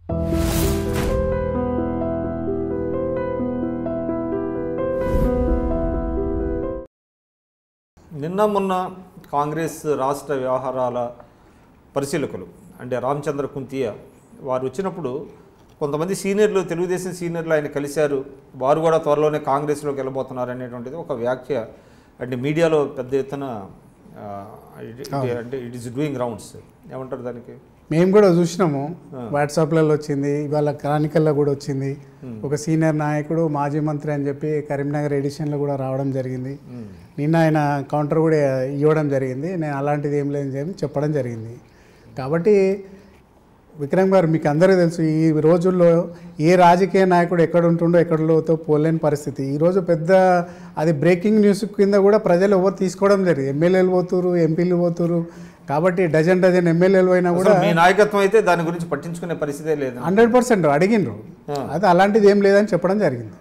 నిన్న మొన్న కాంగ్రెస్ రాష్ట్ర వ్యవహారాల పరిశీలకులు అంటే రామచంద్ర కుంతియ వారు వచ్చినప్పుడు కొంతమంది సీనియర్లు తెలుగుదేశం సీనియర్లు ఆయన కలిశారు వారు కూడా త్వరలోనే కాంగ్రెస్లోకి వెళ్ళబోతున్నారు అనేటువంటిది ఒక వ్యాఖ్య అంటే మీడియాలో పెద్ద ఎత్తున ఆ, ఇది- ఇది- అంటే ఇట్ ఈస్ డూయింగ్ రౌండ్స్ ఏమంటారు దానికి మేము కూడా చూసినాము వాట్సాప్లలో వచ్చింది ఇవాళ క్రానికల్లో కూడా వచ్చింది ఒక సీనియర్ నాయకుడు మాజీ మంత్రి అని చెప్పి కరీంనగర్ ఎడిషన్లో కూడా రావడం జరిగింది నిన్న ఆయన కౌంటర్ కూడా ఇవ్వడం జరిగింది నేను అలాంటిది ఏం లేదని చెప్పి చెప్పడం జరిగింది కాబట్టి విక్రమ్ గారు మీకు అందరికీ తెలుసు ఈ రోజుల్లో ఏ రాజకీయ నాయకుడు ఎక్కడ ఉంటుండో ఎక్కడతో పోలేని పరిస్థితి ఈరోజు పెద్ద అది బ్రేకింగ్ న్యూస్ కింద కూడా ప్రజలు ఎవరు తీసుకోవడం జరిగింది ఎమ్మెల్యేలు పోతురు ఎంపీలు పోతురు కాబట్టి డజన్ డజన్ ఎమ్మెల్యేలు అయినా కూడా అసలు మీ నాయకత్వం అయితే దాని గురించి పట్టించుకునే పరిస్థితే లేదు హండ్రెడ్ పర్సెంట్ అడిగినరు అది అలాంటిది ఏం లేదని చెప్పడం జరిగింది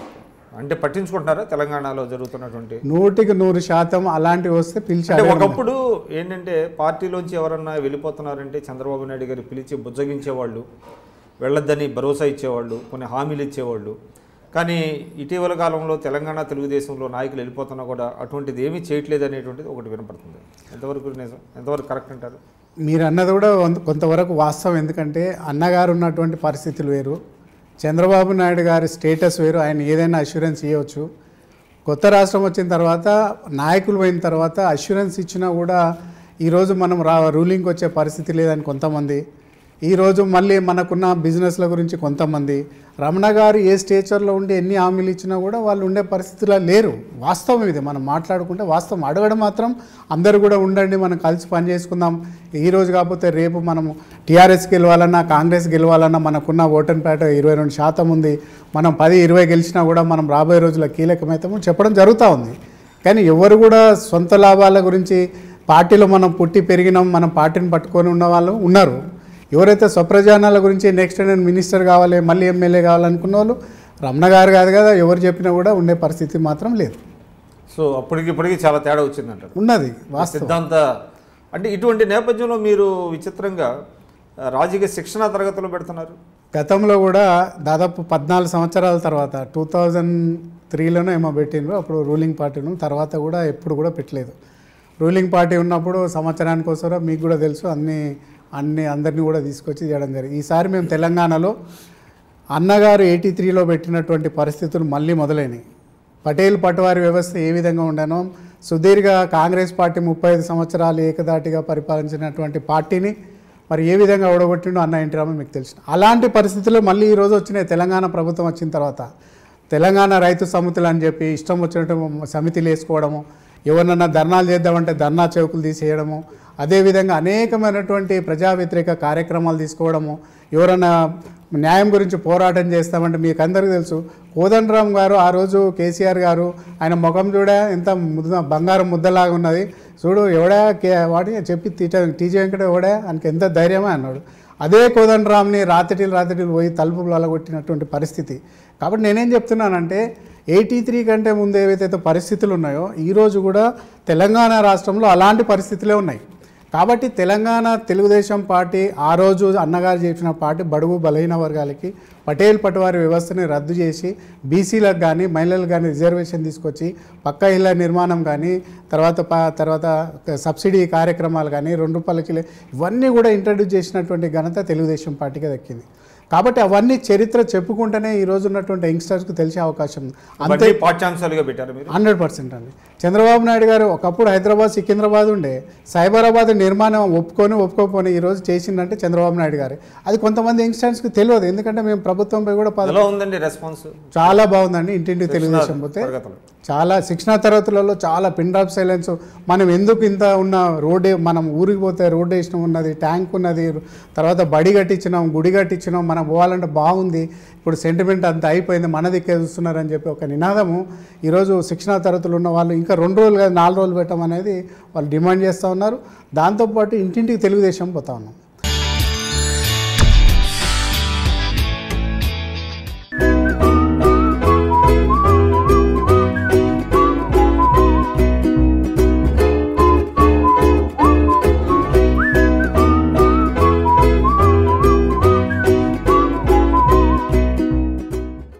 అంటే పట్టించుకుంటున్నారా తెలంగాణలో జరుగుతున్నటువంటి నూటికి నూరు శాతం అలాంటివి వస్తే పిలిచి అంటే అడగడం. ఒకప్పుడు ఏంటంటే పార్టీలోంచి ఎవరన్నా వెళ్ళిపోతున్నారంటే చంద్రబాబు నాయుడు గారు పిలిచి బుజ్జగించేవాళ్ళు వెళ్ళొద్దని భరోసా ఇచ్చేవాళ్ళు కొన్ని హామీలు ఇచ్చేవాళ్ళు కానీ ఇటీవల కాలంలో తెలంగాణ తెలుగుదేశంలో నాయకులు వెళ్ళిపోతున్నా కూడా అటువంటిది ఏమీ చేయట్లేదు అనేటువంటిది ఒకటి వినపడుతుంది ఎంతవరకు నిజం ఎంతవరకు కరెక్ట్ అంటారు మీరు అన్నది కూడా కొంత- కొంతవరకు వాస్తవం ఎందుకంటే అన్నగారు ఉన్నటువంటి పరిస్థితులు వేరు చంద్రబాబు నాయుడు గారి స్టేటస్ వేరు ఆయన ఏదైనా అష్యూరెన్స్ ఇవ్వచ్చు కొత్త రాష్ట్రం వచ్చిన తర్వాత నాయకులు పోయిన తర్వాత అష్యూరెన్స్ ఇచ్చినా కూడా ఈరోజు మనం రా రూలింగ్కి వచ్చే పరిస్థితి లేదని కొంతమంది ఈరోజు మళ్ళీ మనకున్న బిజినెస్ల గురించి కొంతమంది రమణ గారు ఏ స్టేచర్లో ఉండి ఎన్ని హామీలు ఇచ్చినా కూడా వాళ్ళు ఉండే పరిస్థితిలో లేరు వాస్తవం ఇది మనం మాట్లాడుకుంటే వాస్తవం అడగడం మాత్రం అందరూ కూడా ఉండండి మనం కలిసి పని చేసుకుందాం ఈ రోజు కాకపోతే రేపు మనం టీఆర్ఎస్ గెలవాలన్నా కాంగ్రెస్ గెలవాలన్నా మనకున్న ఓటన్ పేట ఇరవై రెండు శాతం ఉంది మనం పది ఇరవై గెలిచినా కూడా మనం రాబోయే రోజుల్లో కీలకమవుతాము చెప్పడం జరుగుతూ ఉంది కానీ ఎవరు కూడా సొంత లాభాల గురించి పార్టీలో మనం పుట్టి పెరిగినాం మనం పార్టీని పట్టుకొని ఉన్న వాళ్ళు ఉన్నారు ఎవరైతే స్వప్రజానాల గురించి నెక్స్ట్ నేను మినిస్టర్ కావాలి మళ్ళీ ఎమ్మెల్యే కావాలనుకున్న వాళ్ళు రమణ గారు కాదు కదా ఎవరు చెప్పినా కూడా ఉండే పరిస్థితి మాత్రం లేదు సో అప్పటికి ఇప్పటికి చాలా తేడా వచ్చిందంటారు ఉన్నది వాస్తవం సిద్ధాంత అంటే ఇటువంటి నేపథ్యంలో మీరు విచిత్రంగా ఆ, రాజకీయ శిక్షణ తరగతులు పెడుతున్నారు గతంలో కూడా దాదాపు పద్నాలుగు సంవత్సరాల తర్వాత టూ థౌజండ్ త్రీలోనే ఏమో పెట్టిండ్రు అప్పుడు రూలింగ్ పార్టీను తర్వాత కూడా ఎప్పుడు కూడా పెట్టలేదు రూలింగ్ పార్టీ ఉన్నప్పుడు సంవత్సరానికి ఒకసారి మీకు కూడా తెలుసు అన్ని అన్ని అందరినీ కూడా తీసుకొచ్చి చేయడం జరిగింది ఈసారి మేము తెలంగాణలో అన్నగారు ఎయిటీ త్రీలో పెట్టినటువంటి పరిస్థితులు మళ్ళీ మొదలైనవి పటేల్ పటవారి వ్యవస్థ ఏ విధంగా ఉండనో సుదీర్ఘ కాంగ్రెస్ పార్టీ ముప్పై ఐదు సంవత్సరాలు ఏకదాటిగా పరిపాలించినటువంటి పార్టీని మరి ఏ విధంగా ఓడగొట్టిండో అన్న ఎన్టీ రామన్ మీకు తెలుసు అలాంటి పరిస్థితుల్లో మళ్ళీ ఈ రోజు వచ్చిన తెలంగాణ ప్రభుత్వం వచ్చిన తర్వాత తెలంగాణ రైతు సమితులు అని చెప్పి ఇష్టం వచ్చినట్టు సమితిలు వేసుకోవడము ఎవరినన్నా ధర్నాలు చేద్దామంటే ధర్నా చౌకులు తీసేయడము అదేవిధంగా అనేకమైనటువంటి ప్రజా వ్యతిరేక కార్యక్రమాలు తీసుకోవడము ఎవరైనా న్యాయం గురించి పోరాటం చేస్తామంటే మీకు అందరికీ తెలుసు కోదండరామ్ గారు ఆ రోజు కేసీఆర్ గారు ఆయన ముఖం చూడ ఎంత ముద్ద బంగారం ముద్దలాగా ఉన్నది చూడు ఎవడా కే వాడి చెప్పి తీట టీజీ వెంకట ఎవడా ఆయనకి ఎంత ధైర్యమే అన్నాడు అదే కోదండరామ్ని రాత్రిటీలు రాత్రిటీలు పోయి తలుపులు అలగొట్టినటువంటి పరిస్థితి కాబట్టి నేనేం చెప్తున్నానంటే ఎయిటీ త్రీ కంటే ముందు ఏవైతే పరిస్థితులు ఉన్నాయో ఈరోజు కూడా తెలంగాణ రాష్ట్రంలో అలాంటి పరిస్థితులే ఉన్నాయి కాబట్టి తెలంగాణ తెలుగుదేశం పార్టీ ఆ రోజు అన్నగారు చేసిన పార్టీ బడుగు బలహీన వర్గాలకి పటేల్ పటవారి వ్యవస్థని రద్దు చేసి బీసీలకు కానీ మహిళలకు కానీ రిజర్వేషన్ తీసుకొచ్చి పక్క ఇళ్ళ నిర్మాణం కానీ తర్వాత ప- తర్వాత సబ్సిడీ కార్యక్రమాలు కానీ రెండు రూపాయల కిలో ఇవన్నీ కూడా ఇంట్రడ్యూస్ చేసినటువంటి ఘనత తెలుగుదేశం పార్టీకి దక్కింది కాబట్టి అవన్నీ చరిత్ర చెప్పుకుంటేనే ఈ రోజు ఉన్నటువంటి యంగ్స్టర్స్కి తెలిసే అవకాశం ఉంది అంతే అవన్నీ పాఠ్యాంశాలుగా పెట్టారు మీరు హండ్రెడ్ పర్సెంట్ అండి చంద్రబాబు నాయుడు గారు ఒకప్పుడు హైదరాబాద్ సికింద్రాబాద్ ఉండే సైబరాబాద్ నిర్మాణం ఒప్పుకొని ఒప్పుకోపోని ఈ రోజు చేసిందంటే చంద్రబాబు నాయుడు గారు అది కొంతమంది యంగ్స్టర్స్కి తెలియదు ఎందుకంటే మేము ప్రభుత్వంపై కూడా పద- ఎలా ఉందండి రెస్పాన్స్ చాలా బాగుందండి ఇంటింటి తెలుగుదేశం పోతే తరగతులు చాలా శిక్షణా తరగతులలో చాలా పిన్ డ్రాప్ సైలెన్స్ మనం ఎందుకు ఇంత ఉన్న రోడ్డే మనం ఊరికి పోతే రోడ్డు వేసినాం ఉన్నది ట్యాంక్ ఉన్నది తర్వాత బడి కట్టించినాం గుడి కట్టించినాం మనం పోవాలంటే బాగుంది ఇప్పుడు సెంటిమెంట్ అంత అయిపోయింది మన దిక్కే చూస్తున్నారని చెప్పి ఒక నినాదము ఈరోజు శిక్షణా తరగతులు ఉన్న వాళ్ళు ఇంకా రెండు రోజులు కాదు నాలుగు రోజులు పెట్టమనేది వాళ్ళు డిమాండ్ చేస్తూ ఉన్నారు దాంతోపాటు ఇంటింటికి తెలుగుదేశం పోతా ఉన్నాం